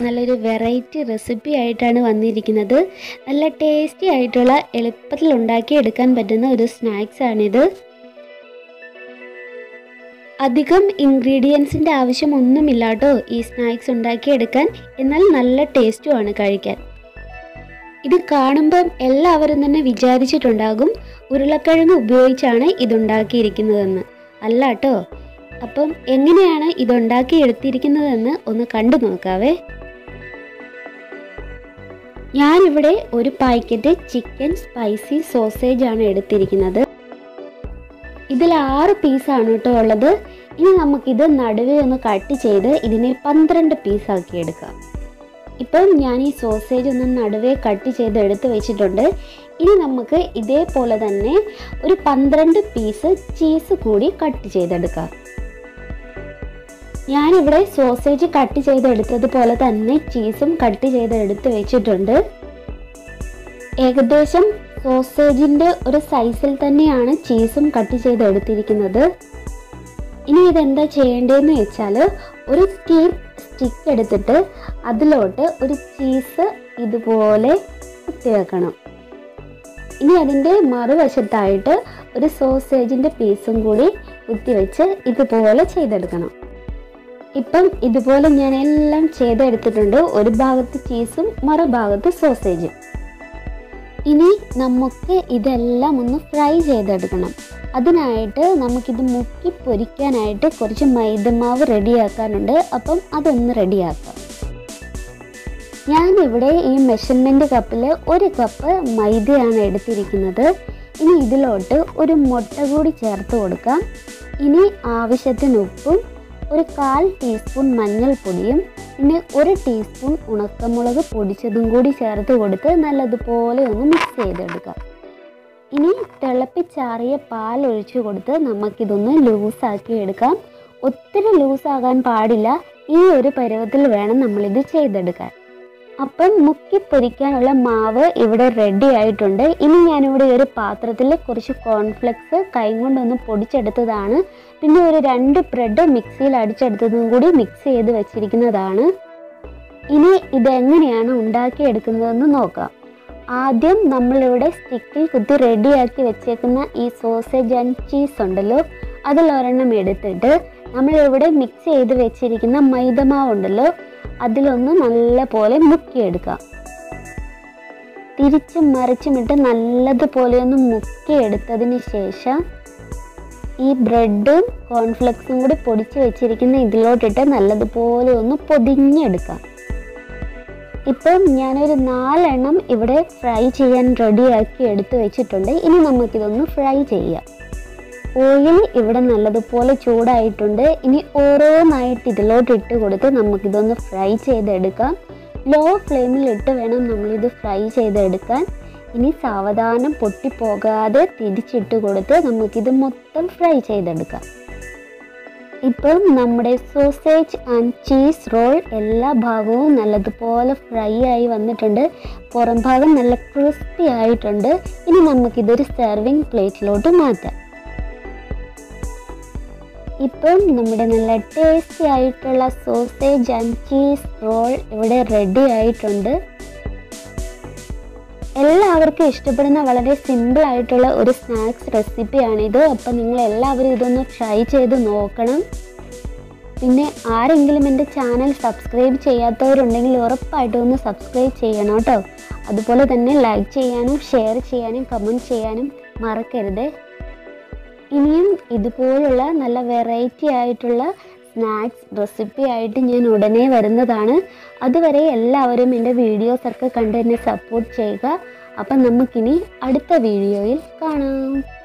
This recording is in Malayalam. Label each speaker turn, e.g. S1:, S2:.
S1: നല്ലൊരു വെറൈറ്റി റെസിപ്പി ആയിട്ടാണ് വന്നിരിക്കുന്നത് നല്ല ടേസ്റ്റി ആയിട്ടുള്ള എളുപ്പത്തിൽ ഉണ്ടാക്കി എടുക്കാൻ പറ്റുന്ന ഒരു സ്നാക്സ് ആണിത് അധികം ഇൻഗ്രീഡിയൻസിൻ്റെ ആവശ്യമൊന്നുമില്ല കേട്ടോ ഈ സ്നാക്സ് ഉണ്ടാക്കിയെടുക്കാൻ എന്നാൽ നല്ല ടേസ്റ്റുമാണ് കഴിക്കാൻ ഇത് കാണുമ്പം എല്ലാവരും തന്നെ വിചാരിച്ചിട്ടുണ്ടാകും ഉരുളക്കിഴങ്ങ് ഉപയോഗിച്ചാണ് ഇതുണ്ടാക്കിയിരിക്കുന്നതെന്ന് അല്ല കേട്ടോ അപ്പം എങ്ങനെയാണ് ഇതുണ്ടാക്കി എടുത്തിരിക്കുന്നതെന്ന് ഒന്ന് കണ്ടു നോക്കാവേ ഞാനിവിടെ ഒരു പാക്കറ്റ് ചിക്കൻ സ്പൈസി സോസേജ് ആണ് എടുത്തിരിക്കുന്നത് ഇതിൽ ആറ് പീസാണ് കേട്ടോ ഉള്ളത് ഇനി നമുക്കിത് നടുവേ ഒന്ന് കട്ട് ചെയ്ത് ഇതിനെ പന്ത്രണ്ട് പീസാക്കി എടുക്കാം ഇപ്പം ഞാൻ ഈ സോസേജ് ഒന്ന് നടുവേ കട്ട് ചെയ്ത് എടുത്ത് വെച്ചിട്ടുണ്ട് ഇനി നമുക്ക് ഇതേപോലെ തന്നെ ഒരു പന്ത്രണ്ട് പീസ് ചീസ് കൂടി കട്ട് ചെയ്തെടുക്കാം ഞാനിവിടെ സോസേജ് കട്ട് ചെയ്തെടുത്തതുപോലെ തന്നെ ചീസും കട്ട് ചെയ്ത് എടുത്ത് വെച്ചിട്ടുണ്ട് ഏകദേശം സോസേജിൻ്റെ ഒരു സൈസിൽ തന്നെയാണ് ചീസും കട്ട് ചെയ്ത് എടുത്തിരിക്കുന്നത് ഇനി ഇതെന്താ ചെയ്യേണ്ടതെന്ന് വെച്ചാൽ ഒരു സ്റ്റീൽ സ്റ്റിക്ക് എടുത്തിട്ട് അതിലോട്ട് ഒരു ചീസ് ഇതുപോലെ കുത്തി വെക്കണം ഇനി അതിൻ്റെ മറുവശത്തായിട്ട് ഒരു സോസേജിൻ്റെ പീസും കൂടി കുത്തിവെച്ച് ഇതുപോലെ ചെയ്തെടുക്കണം ഇപ്പം ഇതുപോലെ ഞാൻ എല്ലാം ചെയ്തെടുത്തിട്ടുണ്ട് ഒരു ഭാഗത്ത് ചീസും മറുഭാഗത്ത് സോസേജും ഇനി നമുക്ക് ഇതെല്ലാം ഒന്ന് ഫ്രൈ ചെയ്തെടുക്കണം അതിനായിട്ട് നമുക്കിത് മുക്കി പൊരിക്കാനായിട്ട് കുറച്ച് മൈദമാവ് റെഡിയാക്കാനുണ്ട് അപ്പം അതൊന്ന് റെഡിയാക്കാം ഞാനിവിടെ ഈ മെഷർമെൻറ്റ് കപ്പിൽ ഒരു കപ്പ് മൈദയാണ് എടുത്തിരിക്കുന്നത് ഇനി ഇതിലോട്ട് ഒരു മുട്ട കൂടി ചേർത്ത് കൊടുക്കാം ഇനി ആവശ്യത്തിന് ഉപ്പും ഒരു കാൽ ടീസ്പൂൺ മഞ്ഞൾപ്പൊടിയും പിന്നെ ഒരു ടീസ്പൂൺ ഉണക്കമുളക് പൊടിച്ചതും കൂടി ചേർത്ത് കൊടുത്ത് നല്ലതുപോലെ ഒന്ന് മിക്സ് ചെയ്തെടുക്കാം ഇനി തിളപ്പിച്ചാറിയ പാൽ ഒഴിച്ചു കൊടുത്ത് നമുക്കിതൊന്ന് ലൂസാക്കി എടുക്കാം ഒത്തിരി ലൂസാകാൻ പാടില്ല ഈ ഒരു പരുവത്തിൽ വേണം നമ്മളിത് ചെയ്തെടുക്കാൻ അപ്പം മുക്കി പൊരിക്കാനുള്ള മാവ് ഇവിടെ റെഡി ആയിട്ടുണ്ട് ഇനി ഞാനിവിടെ ഒരു പാത്രത്തിൽ കുറച്ച് കോൺഫ്ലെക്സ് കൈ കൊണ്ടൊന്ന് പൊടിച്ചെടുത്തതാണ് പിന്നെ ഒരു രണ്ട് ബ്രെഡ് മിക്സിയിൽ അടിച്ചെടുത്തതും കൂടി മിക്സ് ചെയ്ത് വെച്ചിരിക്കുന്നതാണ് ഇനി ഇതെങ്ങനെയാണ് ഉണ്ടാക്കിയെടുക്കുന്നതെന്ന് നോക്കാം ആദ്യം നമ്മളിവിടെ സ്റ്റിക്കിൽ കുത്തി റെഡിയാക്കി വെച്ചേക്കുന്ന ഈ സോസേജ് ആൻഡ് ചീസ് ഉണ്ടല്ലോ അതിലൊരെണ്ണം എടുത്തിട്ട് നമ്മളിവിടെ മിക്സ് ചെയ്ത് വെച്ചിരിക്കുന്ന മൈദമാവ് ഉണ്ടല്ലോ അതിലൊന്ന് നല്ല പോലെ മുക്കിയെടുക്കാം തിരിച്ചും മറിച്ചുമിട്ട് നല്ലതുപോലെ ഒന്ന് മുക്കിയെടുത്തതിന് ശേഷം ഈ ബ്രെഡും കോൺഫ്ലെക്സും കൂടി പൊടിച്ച് വെച്ചിരിക്കുന്ന ഇതിലോട്ടിട്ട് നല്ലതുപോലെ ഒന്ന് പൊതിഞ്ഞെടുക്കാം ഇപ്പം ഞാനൊരു നാലെണ്ണം ഇവിടെ ഫ്രൈ ചെയ്യാൻ റെഡിയാക്കി എടുത്ത് വെച്ചിട്ടുണ്ട് ഇനി നമുക്കിതൊന്ന് ഫ്രൈ ചെയ്യാം ഓയിൽ ഇവിടെ നല്ലതുപോലെ ചൂടായിട്ടുണ്ട് ഇനി ഓരോന്നായിട്ട് ഇതിലോട്ട് ഇട്ട് കൊടുത്ത് നമുക്കിതൊന്ന് ഫ്രൈ ചെയ്തെടുക്കാം ലോ ഫ്ലെയിമിൽ ഇട്ട് വേണം നമ്മളിത് ഫ്രൈ ചെയ്തെടുക്കാൻ ഇനി സാവധാനം പൊട്ടിപ്പോകാതെ തിരിച്ചിട്ട് കൊടുത്ത് നമുക്കിത് മൊത്തം ഫ്രൈ ചെയ്തെടുക്കാം ഇപ്പം നമ്മുടെ സോസേജ് ആൻഡ് ചീസ് റോൾ എല്ലാ ഭാഗവും നല്ലതുപോലെ ഫ്രൈ ആയി വന്നിട്ടുണ്ട് പുറം ഭാഗം നല്ല ക്രിസ്പി ആയിട്ടുണ്ട് ഇനി നമുക്കിതൊരു സെർവിങ് പ്ലേറ്റിലോട്ട് മാറ്റാം ഇപ്പം നമ്മുടെ നല്ല ടേസ്റ്റി ആയിട്ടുള്ള സോസേജ് ആൻഡ് ചീസ് റോൾ ഇവിടെ റെഡി ആയിട്ടുണ്ട് എല്ലാവർക്കും ഇഷ്ടപ്പെടുന്ന വളരെ സിമ്പിൾ ആയിട്ടുള്ള ഒരു സ്നാക്സ് റെസിപ്പിയാണിത് അപ്പം നിങ്ങൾ എല്ലാവരും ഇതൊന്ന് ട്രൈ ചെയ്ത് നോക്കണം പിന്നെ ആരെങ്കിലും എൻ്റെ ചാനൽ സബ്സ്ക്രൈബ് ചെയ്യാത്തവരുണ്ടെങ്കിൽ ഉറപ്പായിട്ടും ഒന്ന് സബ്സ്ക്രൈബ് ചെയ്യണം കേട്ടോ അതുപോലെ തന്നെ ലൈക്ക് ചെയ്യാനും ഷെയർ ചെയ്യാനും കമൻറ്റ് ചെയ്യാനും മറക്കരുത് ഇനിയും ഇതുപോലുള്ള നല്ല വെറൈറ്റി ആയിട്ടുള്ള സ്നാക്സ് റെസിപ്പി ആയിട്ട് ഞാൻ ഉടനെ വരുന്നതാണ് അതുവരെ എല്ലാവരും എൻ്റെ വീഡിയോസൊക്കെ കണ്ട് എന്നെ സപ്പോർട്ട് ചെയ്യുക അപ്പം നമുക്കിനി അടുത്ത വീഡിയോയിൽ കാണാം